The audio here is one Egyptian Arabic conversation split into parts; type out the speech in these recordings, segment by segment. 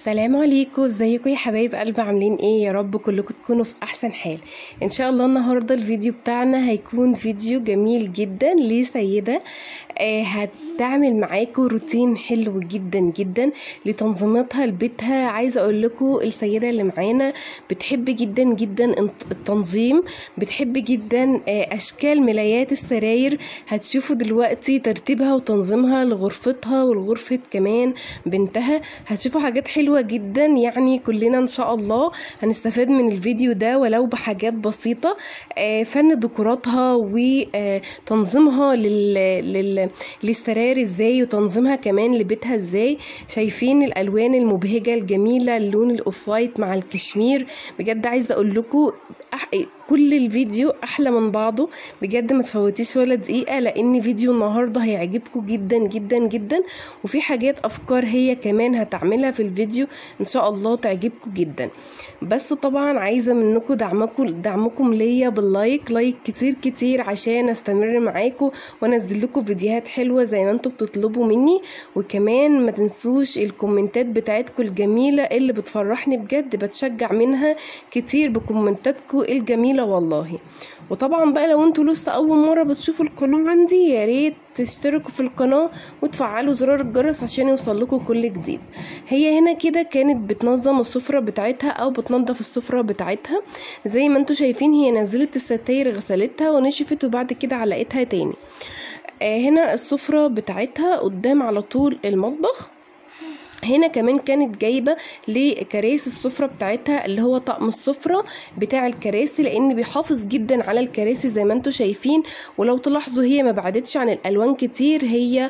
سلام عليكم ازيكم يا حبايب قلب عاملين ايه يا رب كلكم تكونوا في احسن حال ان شاء الله النهارده الفيديو بتاعنا هيكون فيديو جميل جدا لسيده آه هتعمل معاكم روتين حلو جدا جدا لتنظيماتها لبيتها عايزه اقول لكم السيده اللي معانا بتحب جدا جدا التنظيم بتحب جدا آه اشكال ملايات السراير هتشوفوا دلوقتي ترتيبها وتنظيمها لغرفتها ولغرفه كمان بنتها هتشوفوا حاجات حلوه جدا يعني كلنا ان شاء الله هنستفاد من الفيديو ده ولو بحاجات بسيطه آه فن ديكوراتها وتنظيمها لل... لل... للسراير ازاي وتنظيمها كمان لبيتها ازاي شايفين الالوان المبهجه الجميله اللون الاوف وايت مع الكشمير بجد عايزه اقول لكم أح... كل الفيديو احلى من بعضه بجد ما تفوتيش ولا دقيقه لان فيديو النهارده هيعجبكم جدا جدا جدا وفي حاجات افكار هي كمان هتعملها في الفيديو ان شاء الله تعجبكم جدا بس طبعا عايزه منكم دعمكم دعمكم ليا باللايك لايك كتير كتير عشان استمر معاكم وانزل لكم فيديوهات حلوه زي ما انتم بتطلبوا مني وكمان ما تنسوش الكومنتات بتاعتكم الجميله اللي بتفرحني بجد بتشجع منها كتير بكومنتاتكم الجميله والله وطبعا بقى لو انتوا لسه اول مره بتشوفوا القناه عندي يا ريت تشتركوا في القناه وتفعلوا زرار الجرس عشان يوصلكوا كل جديد هي هنا كده كانت بتنظم السفره بتاعتها او بتنظف السفره بتاعتها زي ما انتوا شايفين هي نزلت الستاير غسلتها ونشفت وبعد كده علقتها تاني آه هنا السفره بتاعتها قدام على طول المطبخ هنا كمان كانت جايبه لكراسي السفره بتاعتها اللي هو طقم السفره بتاع الكراسي لان بيحافظ جدا على الكراسي زي ما انتم شايفين ولو تلاحظوا هي ما بعدتش عن الالوان كتير هي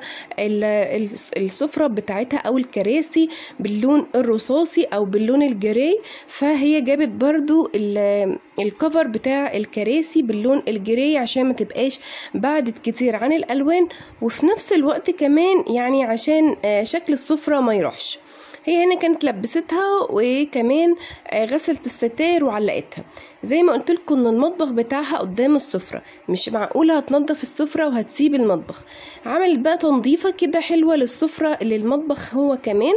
السفره بتاعتها او الكراسي باللون الرصاصي او باللون الجراي فهي جابت برضو الكفر بتاع الكراسي باللون الجراي عشان ما تبقاش بعدت كتير عن الالوان وفي نفس الوقت كمان يعني عشان شكل السفره ما يروحش هي هنا كانت لبستها وكمان غسلت الستاير وعلقتها زي ما قلت لكم ان المطبخ بتاعها قدام السفره مش معقوله هتنضف السفره وهتسيب المطبخ عملت بقى تنظيفه كده حلوه للسفره للمطبخ هو كمان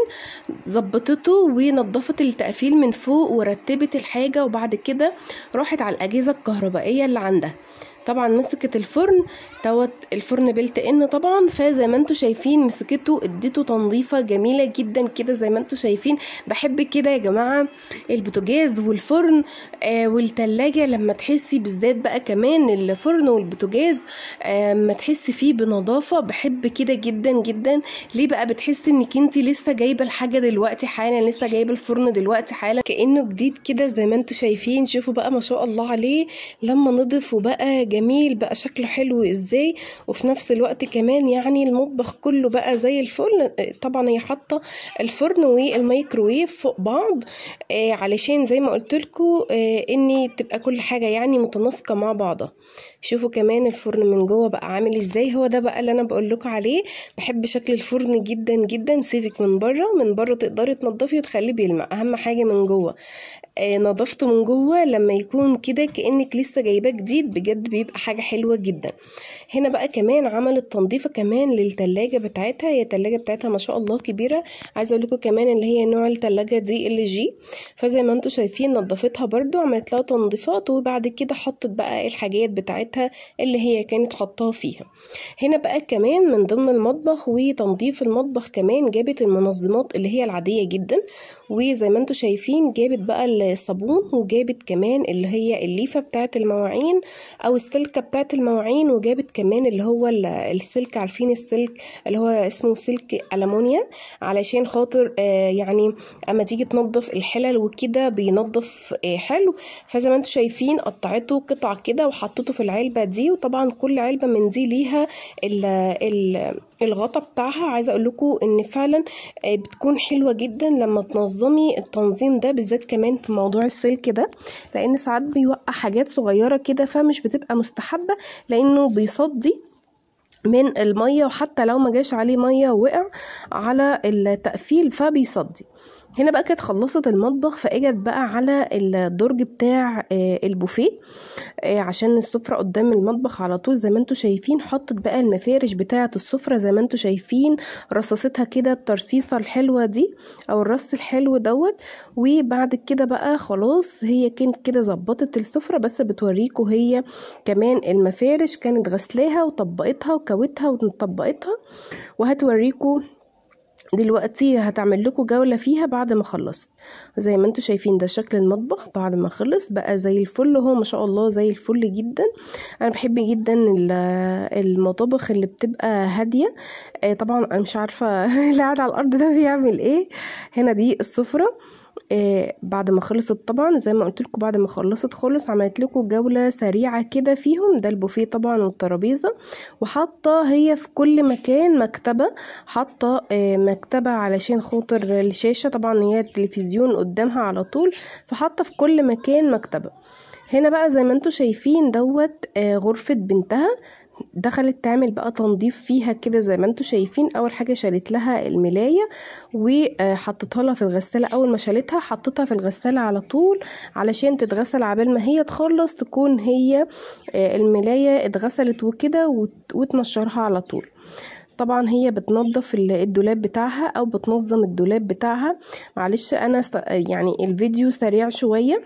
ظبطته ونضفت التقفيل من فوق ورتبت الحاجه وبعد كده راحت على الاجهزه الكهربائيه اللي عندها طبعا مسكت الفرن دوت الفرن بلت ان طبعا فزي ما انتم شايفين مسكته اديته تنظيفه جميله جدا كده زي ما انتم شايفين بحب كده يا جماعه البوتاجاز والفرن آه والتلاجة لما تحسي بالذات بقى كمان الفرن والبوتاجاز آه ما تحسي فيه بنظافه بحب كده جدا جدا ليه بقى بتحسي انك انت لسه جايبه الحاجه دلوقتي حالا لسه جايبه الفرن دلوقتي حالا كانه جديد كده زي ما انتم شايفين شوفوا بقى ما شاء الله عليه لما نضف وبقى جميل بقى شكله حلو ازاي وفي نفس الوقت كمان يعني المطبخ كله بقى زي الفل طبعا هي حاطه الفرن والميكروويف فوق بعض آه علشان زي ما قلت لكم آه ان تبقى كل حاجه يعني متناسقه مع بعضها شوفوا كمان الفرن من جوه بقى عامل ازاي هو ده بقى اللي انا بقول لكم عليه بحب شكل الفرن جدا جدا سيبك من بره من بره تقدري تنضفي وتخليه بيلمع اهم حاجه من جوه آه نظفته من جوه لما يكون كده كانك لسه جايباه جديد بجد بيبقى حاجه حلوه جدا هنا بقى كمان عملت تنظيفه كمان للتلاجة بتاعتها هي التلاجة بتاعتها ما شاء الله كبيره عايزه اقول لكم كمان اللي هي نوع التلاجة دي ال جي فزي ما انتم شايفين نظفتها برده عملت لها تنظيفات وبعد كده حطت بقى الحاجات بتاعتها اللي هي كانت حطاها فيها هنا بقى كمان من ضمن المطبخ وتنظيف المطبخ كمان جابت المنظمات اللي هي العاديه جدا وزي ما انتم شايفين جابت بقى الصابون وجابت كمان اللي هي الليفه بتاعه المواعين او السلكه بتاعه المواعين وجابت كمان اللي هو السلك عارفين السلك اللي هو اسمه سلك المونيا علشان خاطر آه يعني اما تيجي تنظف الحلل وكده بينظف آه حلو فزي ما انتم شايفين قطعته قطع كده وحطته في العلبه دي وطبعا كل علبه من دي ليها ال ال الغطا بتاعها عايزه اقول لكم ان فعلا بتكون حلوه جدا لما تنظمي التنظيم ده بالذات كمان في موضوع السلك ده لان ساعات بيوقع حاجات صغيره كده فمش بتبقى مستحبه لانه بيصدي من الميه وحتى لو ما جاش عليه ميه وقع على التقفيل فبيصدي هنا بقى كانت خلصت المطبخ فاجت بقى على الدرج بتاع آه، البوفيه آه، عشان السفرة قدام المطبخ على طول زي ما انتوا شايفين حطت بقى المفارش بتاعة السفرة زي ما انتوا شايفين رصصتها كده الترصيصة الحلوة دي او الرص الحلو دوت وبعد كده بقى خلاص هي كانت كده ظبطت السفرة بس بتوريكوا هي كمان المفارش كانت غسلاها وطبقتها وكوتها وطبقتها وهتوريكوا دلوقتي هتعمل لكم جولة فيها بعد ما خلصت زي ما انتوا شايفين ده شكل المطبخ بعد ما خلص بقى زي الفل هو ما شاء الله زي الفل جدا انا بحب جدا ال- المطابخ اللي بتبقى هادية آه، طبعا انا مش عارفة اللي قاعد على الارض ده بيعمل ايه هنا دي السفرة آه بعد ما خلصت طبعا زي ما قلت لكم بعد ما خلصت خالص عملت لكم جولة سريعة كده فيهم ده البوفيه طبعا والترابيزة وحاطة هي في كل مكان مكتبة حاطة آه مكتبة علشان خاطر الشاشة طبعا هي التلفزيون قدامها على طول فحاطة في كل مكان مكتبة هنا بقى زي ما انتوا شايفين دوت آه غرفة بنتها دخلت تعمل بقى تنظيف فيها كده زي ما انتوا شايفين اول حاجه شالت لها الملايه وحطيتها لها في الغساله اول ما شالتها حطيتها في الغساله على طول علشان تتغسل عبال ما هي تخلص تكون هي آه، الملايه اتغسلت وكده وت- وتنشرها على طول طبعا هي بتنظف ال- الدولاب بتاعها او بتنظم الدولاب بتاعها معلش انا س- يعني الفيديو سريع شويه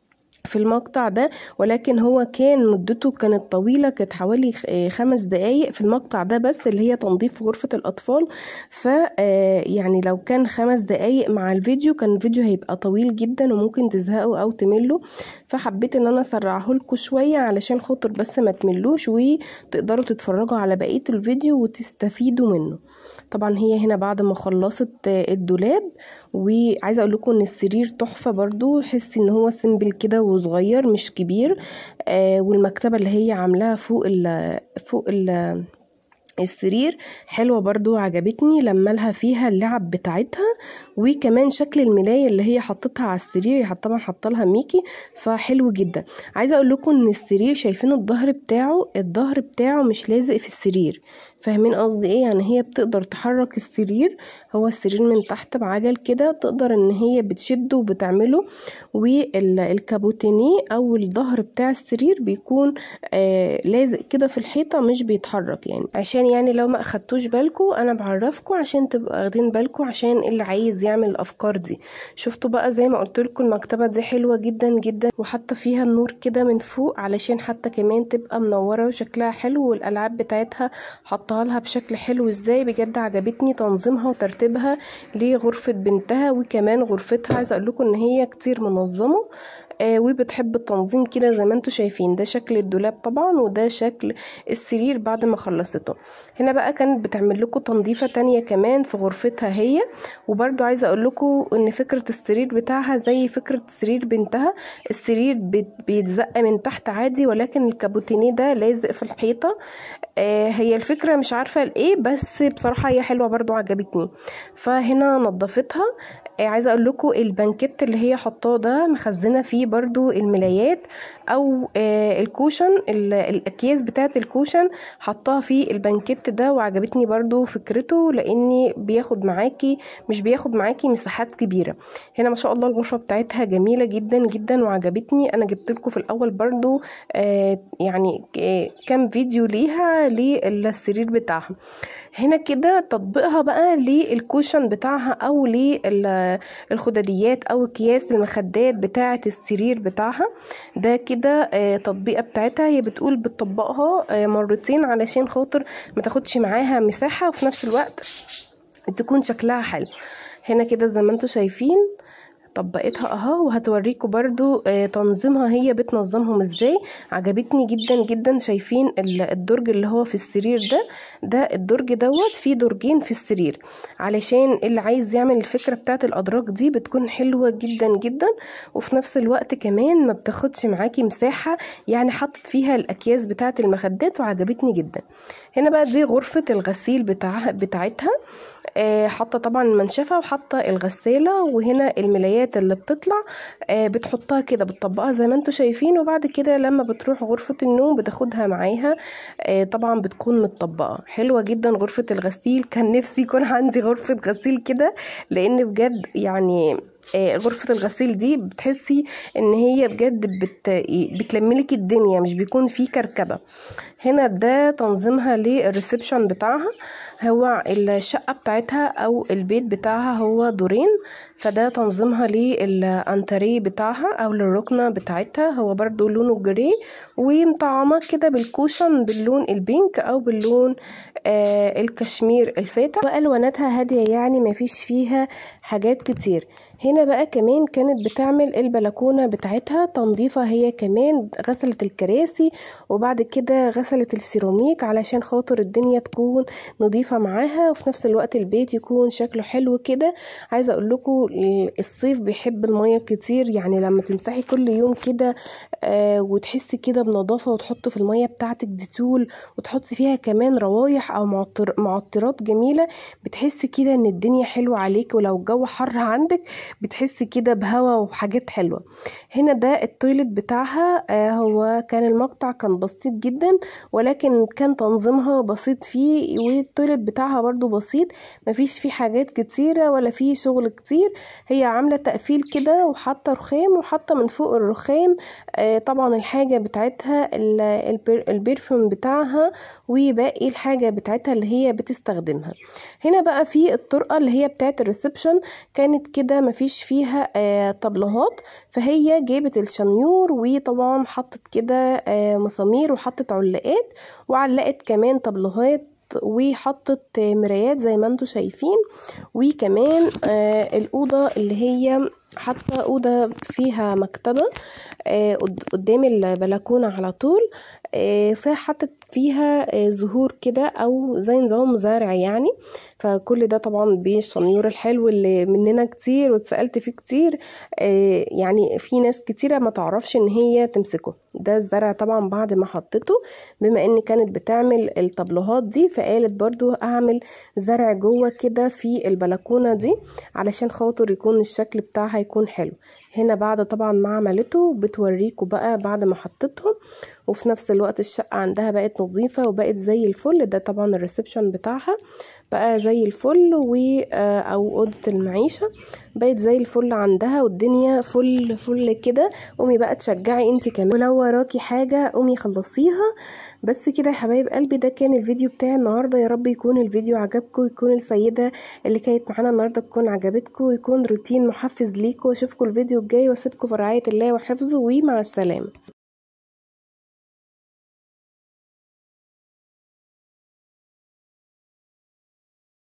في المقطع ده ولكن هو كان مدته كانت طويلة كانت حوالي خ- آه خمس دقايق في المقطع ده بس اللي هي تنظيف غرفة الأطفال ف آه يعني لو كان خمس دقايق مع الفيديو كان الفيديو هيبقى طويل جدا وممكن تزهقوا أو تملوا فحبيت ان انا اسرعه لكم شوية علشان خاطر بس ما تملوش وتقدروا تتفرجوا على بقية الفيديو وتستفيدوا منه طبعا هي هنا بعد ما خلصت آه، الدولاب وعايزه اقول لكم ان السرير تحفه برضو حسي ان هو سيمبل كده وصغير مش كبير آه والمكتبه اللي هي عاملاها فوق ال فوق ال السرير حلوة برضو عجبتني لما لها فيها اللعب بتاعتها وكمان شكل الملاية اللي هي حطتها على السرير هي طبعا حاطه لها ميكي فحلو جدا عايزة اقول لكم ان السرير شايفين الظهر بتاعه الظهر بتاعه مش لازق في السرير فاهمين قصدي ايه يعني هي بتقدر تحرك السرير هو السرير من تحت بعجل كده تقدر ان هي بتشده وبتعمله والكابوتينيه او الظهر بتاع السرير بيكون آه لازق كده في الحيطه مش بيتحرك يعني عشان يعني لو ما اخدتوش بالكم انا بعرفكم عشان تبقوا واخدين بالكم عشان اللي عايز يعمل الافكار دي شفتوا بقى زي ما قلت لكم المكتبه دي حلوه جدا جدا وحتى فيها النور كده من فوق علشان حتى كمان تبقى منوره وشكلها حلو والالعاب بتاعتها حطها لها بشكل حلو ازاي بجد عجبتني تنظيمها وترتيبها لغرفه بنتها وكمان غرفتها عايزه اقول لكم ان هي كتير منظمه آه وبتحب التنظيم كده زي ما انتوا شايفين ده شكل الدولاب طبعا وده شكل السرير بعد ما خلصته هنا بقى كانت بتعمل لكم تنظيفه تانية كمان في غرفتها هي وبرضو عايزه اقول لكم ان فكره السرير بتاعها زي فكره سرير بنتها السرير بيت- بيتزق من تحت عادي ولكن الكابوتينيه ده لازق في الحيطه آه هي الفكره مش عارفه لايه بس بصراحه هي حلوه برضو عجبتني فهنا نظفتها آه عايزه اقول لكم البنكت اللي هي حطاه ده مخزنه فيه برضو الملايات او آه الكوشن ال- الاكياس بتاعه الكوشن حطاها في البنكت ده وعجبتني برضو فكرته لاني بياخد معاكي مش بياخد معاكي مساحات كبيره هنا ما شاء الله الغرفه بتاعتها جميله جدا جدا وعجبتني انا جبت لكم في الاول برضو آه يعني آه كام فيديو ليها للسرير بتاعها هنا كده تطبيقها بقى للكوشن بتاعها او للخداديات او اكياس المخدات بتاعه السرير بتاعها ده كده آه، تطبيقه بتاعتها هي بتقول بتطبقها آه، مرتين علشان خاطر ما تاخدش معاها مساحه وفي نفس الوقت تكون شكلها حلو هنا كده زي ما انتوا شايفين طبقتها اهو وهتوريكم برضو آه، تنظيمها هي بتنظمهم ازاي عجبتني جدا جدا شايفين ال- الدرج اللي هو في السرير ده ده الدرج دوت فيه درجين في السرير علشان اللي عايز يعمل الفكرة بتاعت الأدراج دي بتكون حلوة جدا جدا وفي نفس الوقت كمان ما بتاخدش معاكي مساحة يعني حطت فيها الأكياس بتاعت المخدات وعجبتني جدا هنا بقى دي غرفة الغسيل بتاعها بتاعتها آه، حاطه طبعا المنشفه وحاطه الغساله وهنا الملايات اللي بتطلع آه، بتحطها كده بتطبقها زي ما انتوا شايفين وبعد كده لما بتروح غرفه النوم بتاخدها معاها آه، طبعا بتكون متطبقه حلوه جدا غرفه الغسيل كان نفسي يكون عندي غرفه غسيل كده لان بجد يعني آه، غرفة الغسيل دي بتحسي ان هي بجد بت... بتلملك الدنيا مش بيكون في كركبة هنا ده تنظيمها للريسبشن بتاعها هو الشقة بتاعتها او البيت بتاعها هو دورين فده تنظيمها للانتريه بتاعها او للركنة بتاعتها هو برضو لونه جري ومطعمة كده بالكوشن باللون البينك او باللون آه الكشمير الفاتح والواناتها هادية يعني مفيش فيها حاجات كتير هنا بقى كمان كانت بتعمل البلكونة بتاعتها تنظيفها هي كمان غسلت الكراسي وبعد كده غسلت السيراميك علشان خاطر الدنيا تكون نظيفة معاها وفي نفس الوقت البيت يكون شكله حلو كده عايزة اقول لكم الصيف بيحب المية كتير يعني لما تمسحي كل يوم كده آه وتحسي كده بنظافة وتحطي في المية بتاعتك ديتول وتحطي فيها كمان روايح او معطر معطرات جميلة بتحسي كده ان الدنيا حلوة عليك ولو الجو حر عندك بتحسي كده بهوا وحاجات حلوة هنا ده التويلت بتاعها آه هو كان المقطع كان بسيط جدا ولكن كان تنظيمها بسيط فيه والتويلت بتاعها برضو بسيط مفيش فيه حاجات كتيرة ولا فيه شغل كتير هي عاملة تقفيل كده وحاطة رخام وحاطة من فوق الرخام آه طبعا الحاجة بتاعتها البرفيوم بتاعها وباقي الحاجة بتاعتها اللي هي بتستخدمها هنا بقى في الطرقة اللي هي بتاعت الريسبشن كانت كده مفيش فيها آه طبلات فهي جابت الشنيور وطبعا حطت كده آه مسامير وحطت علاقات وعلقت كمان طبلات وحطت مرايات زي ما انتم شايفين وكمان آه الأوضة اللي هي حاطة أوضة فيها مكتبة آه قدام البلكونة على طول آه فحطت فيها آه زهور كده أو زي نظام زرع يعني فكل ده طبعا بالشنيور الحلو اللي مننا كتير واتسألت فيه كتير يعني في ناس كتيرة ما تعرفش ان هي تمسكه ده الزرع طبعا بعد ما حطيته بما ان كانت بتعمل الطبلوهات دي فقالت برضو اعمل زرع جوه كده في البلكونة دي علشان خاطر يكون الشكل بتاعها يكون حلو هنا بعد طبعا ما عملته بتوريكوا بقى بعد ما حطيتهم وفي نفس الوقت الشقة عندها بقت نظيفة وبقت زي الفل ده طبعا الريسبشن بتاعها بقى زي الفل و او اوضه المعيشه بقت زي الفل عندها والدنيا فل فل كده قومي بقى تشجعي انت كمان ولو وراكي حاجه قومي خلصيها بس كده يا حبايب قلبي ده كان الفيديو بتاعي النهارده يا رب يكون الفيديو عجبكم يكون السيده اللي كانت معانا النهارده تكون عجبتكم ويكون روتين محفز ليكم واشوفكم الفيديو الجاي واسيبكم في رعايه الله وحفظه ومع السلامه